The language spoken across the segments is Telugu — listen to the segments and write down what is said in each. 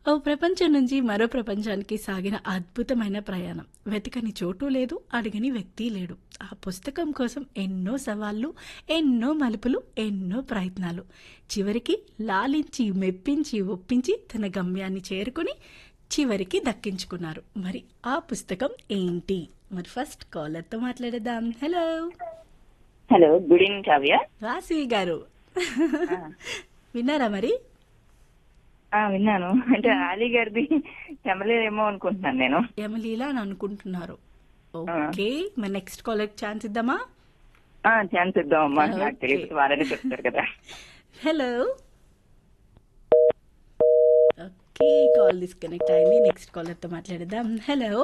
ఓ ప్రపంచం నుంచి మరో ప్రపంచానికి సాగిన అద్భుతమైన ప్రయాణం వెతకని చోటు లేదు అడిగని వ్యక్తి లేడు ఆ పుస్తకం కోసం ఎన్నో సవాళ్లు ఎన్నో మలుపులు ఎన్నో ప్రయత్నాలు చివరికి లాలించి మెప్పించి ఒప్పించి తన గమ్యాన్ని చేరుకుని చివరికి దక్కించుకున్నారు మరి ఆ పుస్తకం ఏంటి మరి ఫస్ట్ కాలర్తో మాట్లాడేద్దాం hello hello good evening Kavya Vasavi garu విన్నారా మరి ఆ, విన్నాను అంటే ఆలీ గారిది చెమలేదేమో అనుకుంటున్నాను నేను యమలీల అని అనుకుంటున్నారు ఓకే మరి నెక్స్ట్ కాలర్ ఛాన్స్ ఇద్దామా ఆ ఛాన్స్ ఇద్దాం అమ్మా నాకు Okay. తెలియదు వాళ్ళనే చెప్తారు కదా హలో ఓకే కాల్ డిస్కనెక్ట్ అయింది నెక్స్ట్ కాలర్తో మాట్లాడదాం హలో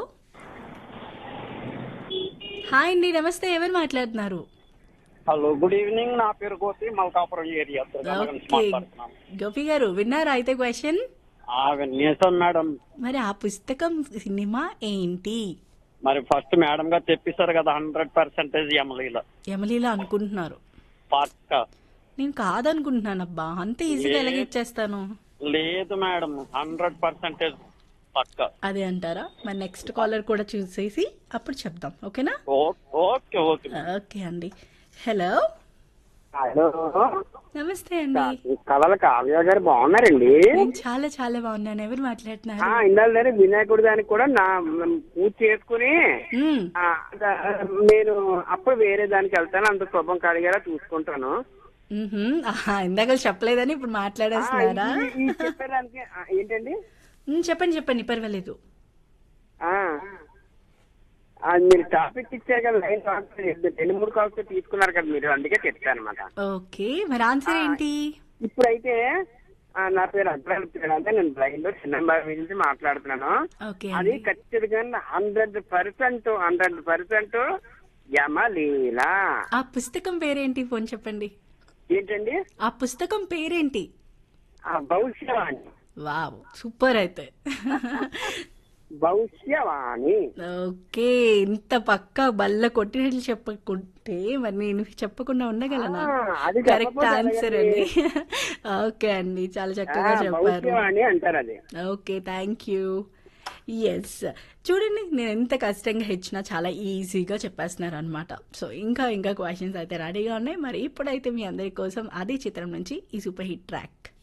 హాయ్ అండి నమస్తే ఎవరు మాట్లాడుతున్నారు హలో గుడ్ ఈవినింగ్ నా పేరు గోపి మల్కాపురం ఏరియా దుర్గానగర్ నుంచి ఓకే మాట్లాడుతున్నాను గోపి గారు విన్నారా అయితే క్వశ్చన్ ఆ, విన్నేశాం మేడం మరి ఆ పుస్తకం సినిమా ఏంటి మరి ఫస్ట్ మేడం గారు తెప్పిస్తారు కదా హండ్రెడ్ పర్సెంటేజ్ ఎమ్మెల్యేలో యమలీల అనుకుంటున్నారు పక్క నేను కాదనుకుంటున్నాను అబ్బా అంత ఈజీగా ఎలాగ ఇచ్చేస్తాను లేదు మేడం హండ్రెడ్ పర్సెంటేజ్ పక్క అదే అంటారా మరి నెక్స్ట్ కాలర్ కూడా చూసేసి అప్పుడు చెప్దాం ఓకేనా ఓకే ఓకే ఓకే అండి హలో హలో నమస్తే అండి కళల కావ్య గారు బాగున్నారండి నేను చాలా చాలా బాగున్నాను ఎవరు మాట్లాడుతున్నారు ఇందాక వినాయకుడి దానికి కూడా నా పూజ చేసుకుని మ్మ్. ఆ, ద- నేను అప్పుడు వేరే దానికి వెళ్తాను అంత శుభం కడిగారా చూసుకుంటాను మ్హూ. ఆహా, ఇందాక చెప్పలేదని ఇప్పుడు మాట్లాడేస్తున్నారా ఈ- ఈ చెప్పేదానికి ఆ, ఏంటండి మ్, చెప్పండి చెప్పండి పర్వాలేదు ఆ ఆ, మీరు టాపిక్ ఇచ్చారు కదా లైన్ కాల్స్ రెండు మూడు కాల్స్ తీసుకున్నారు కదా మీరు అందుకే చెప్తాను అనమాట ఓకే మరి ఆన్సర్ ఏంటి ఇప్పుడైతే ఆ, నా పేరు అగ్రహారం అంటే నేను బ్లైండ్ లో చిన్న బాబు నుంచి మాట్లాడుతున్నాను ఓకే అది అండి ఖచ్చితంగా hundred percent hundred percent Yamaleela ఆ పుస్తకం పేరేంటి ఫోన్ చెప్పండి ఏంటండి ఆ పుస్తకం పేరేంటి ఆ భవిష్యవాణి వావ్ సూపర్ అయితే భవిష్యవాణి ఓకే ఇంత పక్క బల్ల కొట్టినట్లు చెప్పకుంటే మరి నేను చెప్పకుండా ఉండగలనా ఆ, అది కరెక్ట్ చెప్పకపోతే ఆన్సర్ అండి ఓకే అండి చాలా చక్కగా ఆ, చెప్పారు భవిష్యవాణి అంటారు అది ఓకే థ్యాంక్ యూ ఎస్ చూడండి నేను ఎంత కష్టంగా ఇచ్చినా చాలా ఈజీగా చెప్పేస్తున్నారు అనమాట సో ఇంకా ఇంకా క్వశ్చన్స్ అయితే రెడీగా ఉన్నాయి మరి ఇప్పుడైతే మీ అందరి కోసం అదే చిత్రం నుంచి ఈ సూపర్ హిట్ ట్రాక్